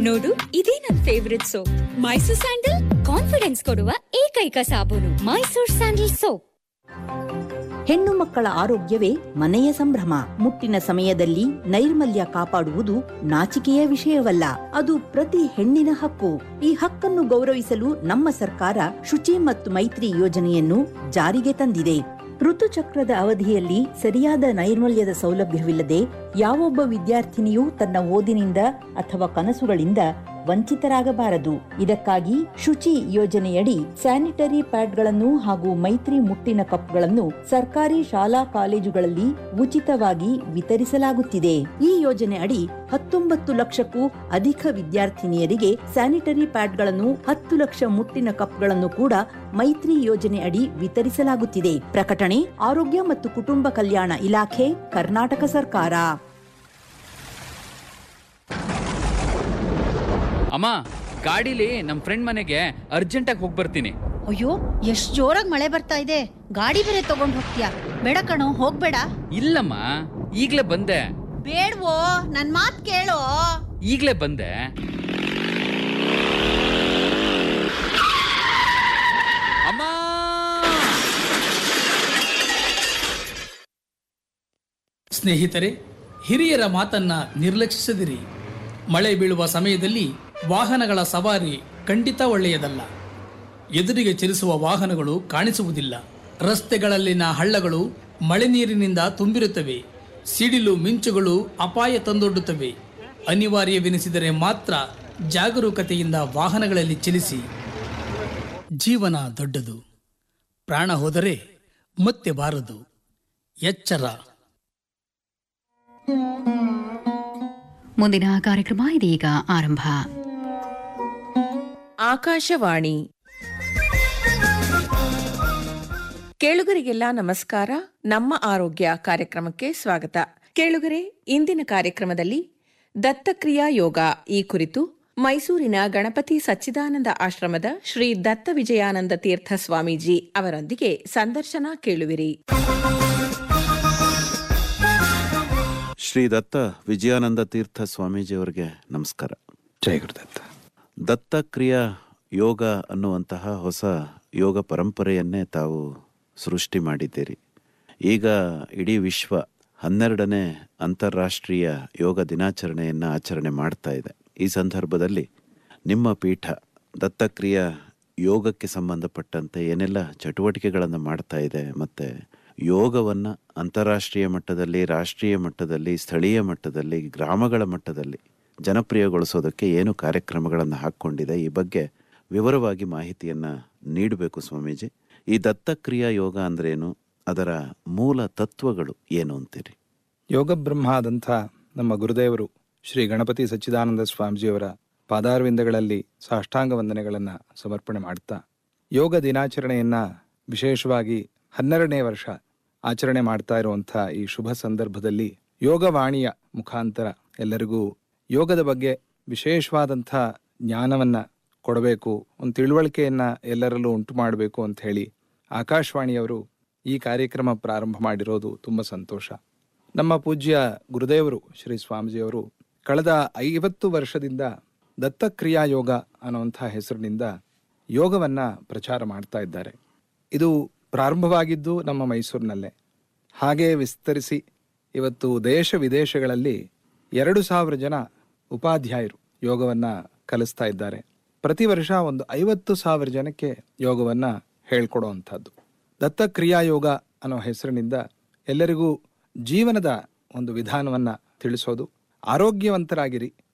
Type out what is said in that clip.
ನೋಡು ಇದೇ ನನ್ favourite soap Mysore sandal confidence ಕೊಡುವ ಏಕೈಕ ಸಾಬೂನು ಮೈಸೂರ್ ಸ್ಯಾಂಡಲ್ ಸೋಪ್ ಹೆಣ್ಣು ಮಕ್ಕಳ ಆರೋಗ್ಯವೇ ಮನೆಯ ಸಂಭ್ರಮ ಮುಟ್ಟಿನ ಸಮಯದಲ್ಲಿ ನೈರ್ಮಲ್ಯ ಕಾಪಾಡುವುದು ನಾಚಿಕೆಯ ವಿಷಯವಲ್ಲ ಅದು ಪ್ರತಿ ಹೆಣ್ಣಿನ ಹಕ್ಕು ಈ ಹಕ್ಕನ್ನು ಗೌರವಿಸಲು ನಮ್ಮ ಸರ್ಕಾರ ಶುಚಿ ಮತ್ತು ಮೈತ್ರಿ ಯೋಜನೆಯನ್ನು ಜಾರಿಗೆ ತಂದಿದೆ ಋತುಚಕ್ರದ ಅವಧಿಯಲ್ಲಿ ಸರಿಯಾದ ನೈರ್ಮಲ್ಯದ ಸೌಲಭ್ಯವಿಲ್ಲದೆ ಯಾವೊಬ್ಬ ವಿದ್ಯಾರ್ಥಿನಿಯೂ ತನ್ನ ಓದಿನಿಂದ ಅಥವಾ ಕನಸುಗಳಿಂದ ವಂಚಿತರಾಗಬಾರದು ಇದಕ್ಕಾಗಿ ಶುಚಿ ಯೋಜನೆಯಡಿ ಸ್ಯಾನಿಟರಿ ಪ್ಯಾಡ್ಗಳನ್ನು ಹಾಗೂ ಮೈತ್ರಿ ಮುಟ್ಟಿನ ಕಪ್ಗಳನ್ನು ಸರ್ಕಾರಿ ಶಾಲಾ ಕಾಲೇಜುಗಳಲ್ಲಿ ಉಚಿತವಾಗಿ ವಿತರಿಸಲಾಗುತ್ತಿದೆ ಈ ಯೋಜನೆ ಅಡಿ ಹತ್ತೊಂಬತ್ತು ಲಕ್ಷಕ್ಕೂ ಅಧಿಕ ವಿದ್ಯಾರ್ಥಿನಿಯರಿಗೆ ಸ್ಯಾನಿಟರಿ ಪ್ಯಾಡ್ಗಳನ್ನು ಹತ್ತು ಲಕ್ಷ ಮುಟ್ಟಿನ ಕಪ್ಗಳನ್ನು ಕೂಡ ಮೈತ್ರಿ ಯೋಜನೆ ಅಡಿ ವಿತರಿಸಲಾಗುತ್ತಿದೆ ಪ್ರಕಟಣೆ ಆರೋಗ್ಯ ಮತ್ತು ಕುಟುಂಬ ಕಲ್ಯಾಣ ಇಲಾಖೆ ಕರ್ನಾಟಕ ಸರ್ಕಾರ ಅಮ್ಮ ಗಾಡಿಲಿ ನಮ್ಮ ಫ್ರೆಂಡ್ ಮನೆಗೆ ಅರ್ಜೆಂಟಾಗಿ ಹೋಗಿ ಬರ್ತೀನಿ ಅಯ್ಯೋ ಎಷ್ಟ್ ಜೋರಾಗಿ ಮಳೆ ಬರ್ತಾ ಇದೆ ಗಾಡಿ ಬೇರೆ ತಗೊಂಡ್ ಹೋಗ್ತೀಯಾ ಬೇಡ ಕಣೋ ಹೋಗ್ಬೇಡ ಇಲ್ಲಮ್ಮ ಈಗಲೇ ಬಂದೆ ಬೇಡ್ವೋ ನನ್ ಮಾತ್ ಕೇಳೋ ಈಗಲೇ ಬಂದೆ ಅಮ್ಮ ಸ್ನೇಹಿತರೆ ಹಿರಿಯರ ಮಾತನ್ನ ನಿರ್ಲಕ್ಷಿಸದಿರಿ ಮಳೆ ಬೀಳುವ ಸಮಯದಲ್ಲಿ ವಾಹನಗಳ ಸವಾರಿ ಖಂಡಿತ ಒಳ್ಳೆಯದಲ್ಲ ಎದುರಿಗೆ ಚಲಿಸುವ ವಾಹನಗಳು ಕಾಣಿಸುವುದಿಲ್ಲ ರಸ್ತೆಗಳಲ್ಲಿನ ಹಳ್ಳಗಳು ಮಳೆ ನೀರಿನಿಂದ ತುಂಬಿರುತ್ತವೆ ಸಿಡಿಲು ಮಿಂಚುಗಳು ಅಪಾಯ ತಂದೊಡ್ಡುತ್ತವೆ ಅನಿವಾರ್ಯವೆನಿಸಿದರೆ ಮಾತ್ರ ಜಾಗರೂಕತೆಯಿಂದ ವಾಹನಗಳಲ್ಲಿ ಚಲಿಸಿ ಜೀವನ ದೊಡ್ಡದು ಪ್ರಾಣ ಹೋದರೆ ಮತ್ತೆ ಬಾರದು ಎಚ್ಚರ ಮುಂದಿನ ಕಾರ್ಯಕ್ರಮ ಇದೀಗ ಆರಂಭ ಆಕಾಶವಾಣಿ ಕೇಳುಗರಿಗೆಲ್ಲ ನಮಸ್ಕಾರ ನಮ್ಮ ಆರೋಗ್ಯ ಕಾರ್ಯಕ್ರಮಕ್ಕೆ ಸ್ವಾಗತ ಕೇಳುಗರೆ ಇಂದಿನ ಕಾರ್ಯಕ್ರಮದಲ್ಲಿ ದತ್ತಕ್ರಿಯಾ ಯೋಗ ಈ ಕುರಿತು ಮೈಸೂರಿನ ಗಣಪತಿ ಸಚ್ಚಿದಾನಂದ ಆಶ್ರಮದ ಶ್ರೀ ದತ್ತ ವಿಜಯಾನಂದ ತೀರ್ಥ ಸ್ವಾಮೀಜಿ ಅವರೊಂದಿಗೆ ಸಂದರ್ಶನ ಕೇಳುವಿರಿ ಶ್ರೀ ದತ್ತ ವಿಜಯಾನಂದ ತೀರ್ಥ ಸ್ವಾಮೀಜಿಯವರಿಗೆ ನಮಸ್ಕಾರ ಜಯ ಗುರುದತ್ತ ದತ್ತಕ್ರಿಯಾ ಯೋಗ ಅನ್ನುವಂತಹ ಹೊಸ ಯೋಗ ಪರಂಪರೆಯನ್ನೇ ತಾವು ಸೃಷ್ಟಿ ಮಾಡಿದ್ದೀರಿ ಈಗ ಇಡೀ ವಿಶ್ವ ಹನ್ನೆರಡನೇ ಅಂತಾರಾಷ್ಟ್ರೀಯ ಯೋಗ ದಿನಾಚರಣೆಯನ್ನು ಆಚರಣೆ ಮಾಡ್ತಾ ಇದೆ ಈ ಸಂದರ್ಭದಲ್ಲಿ ನಿಮ್ಮ ಪೀಠ ದತ್ತಕ್ರಿಯಾ ಯೋಗಕ್ಕೆ ಸಂಬಂಧಪಟ್ಟಂತೆ ಏನೆಲ್ಲ ಚಟುವಟಿಕೆಗಳನ್ನು ಮಾಡ್ತಾ ಇದೆ ಮತ್ತು ಯೋಗವನ್ನು ಅಂತಾರಾಷ್ಟ್ರೀಯ ಮಟ್ಟದಲ್ಲಿ ರಾಷ್ಟ್ರೀಯ ಮಟ್ಟದಲ್ಲಿ ಸ್ಥಳೀಯ ಮಟ್ಟದಲ್ಲಿ ಗ್ರಾಮಗಳ ಮಟ್ಟದಲ್ಲಿ ಜನಪ್ರಿಯಗೊಳಿಸೋದಕ್ಕೆ ಏನು ಕಾರ್ಯಕ್ರಮಗಳನ್ನು ಹಾಕ್ಕೊಂಡಿದೆ ಈ ಬಗ್ಗೆ ವಿವರವಾಗಿ ಮಾಹಿತಿಯನ್ನು ನೀಡಬೇಕು ಸ್ವಾಮೀಜಿ ಈ ದತ್ತಕ್ರಿಯಾ ಯೋಗ ಅಂದ್ರೇನು ಅದರ ಮೂಲ ತತ್ವಗಳು ಏನು ಅಂತೀರಿ ಯೋಗ ಬ್ರಹ್ಮಾದಂಥ ನಮ್ಮ ಗುರುದೇವರು ಶ್ರೀ ಗಣಪತಿ ಸಚ್ಚಿದಾನಂದ ಸ್ವಾಮೀಜಿಯವರ ಪಾದಾರವಿಂದಗಳಲ್ಲಿ ಸಾಷ್ಟಾಂಗ ವಂದನೆಗಳನ್ನು ಸಮರ್ಪಣೆ ಮಾಡ್ತಾ ಯೋಗ ದಿನಾಚರಣೆಯನ್ನ ವಿಶೇಷವಾಗಿ ಹನ್ನೆರಡನೇ ವರ್ಷ ಆಚರಣೆ ಮಾಡ್ತಾ ಇರುವಂಥ ಈ ಶುಭ ಸಂದರ್ಭದಲ್ಲಿ ಯೋಗವಾಣಿಯ ಮುಖಾಂತರ ಎಲ್ಲರಿಗೂ ಯೋಗದ ಬಗ್ಗೆ ವಿಶೇಷವಾದಂಥ ಜ್ಞಾನವನ್ನ ಕೊಡಬೇಕು ಒಂದು ತಿಳುವಳಿಕೆಯನ್ನ ಎಲ್ಲರಲ್ಲೂ ಉಂಟು ಮಾಡಬೇಕು ಅಂತ ಹೇಳಿ ಆಕಾಶವಾಣಿಯವರು ಈ ಕಾರ್ಯಕ್ರಮ ಪ್ರಾರಂಭ ಮಾಡಿರೋದು ತುಂಬ ಸಂತೋಷ ನಮ್ಮ ಪೂಜ್ಯ ಗುರುದೇವರು ಶ್ರೀ ಸ್ವಾಮೀಜಿಯವರು ಕಳೆದ ಐವತ್ತು ವರ್ಷದಿಂದ ದತ್ತಕ್ರಿಯಾ ಯೋಗ ಅನ್ನುವಂಥ ಹೆಸರಿನಿಂದ ಯೋಗವನ್ನ ಪ್ರಚಾರ ಮಾಡ್ತಾ ಇದ್ದಾರೆ ಇದು ಪ್ರಾರಂಭವಾಗಿದ್ದು ನಮ್ಮ ಮೈಸೂರಿನಲ್ಲೇ ಹಾಗೆ ವಿಸ್ತರಿಸಿ ಇವತ್ತು ದೇಶ ವಿದೇಶಗಳಲ್ಲಿ ಎರಡು ಸಾವಿರ ಜನ ಉಪಾಧ್ಯಾಯರು ಯೋಗವನ್ನ ಕಲಿಸ್ತಾ ಇದ್ದಾರೆ ಪ್ರತಿ ವರ್ಷ ಒಂದು ಐವತ್ತು ಸಾವಿರ ಜನಕ್ಕೆ ಯೋಗವನ್ನ ಹೇಳ್ಕೊಡುವಂಥದ್ದು ದತ್ತಕ್ರಿಯಾ ಯೋಗ ಅನ್ನೋ ಹೆಸರಿನಿಂದ ಎಲ್ಲರಿಗೂ ಜೀವನದ ಒಂದು ವಿಧಾನವನ್ನ ತಿಳಿಸೋದು ಆರೋಗ್ಯವಂತರಾಗಿರಿ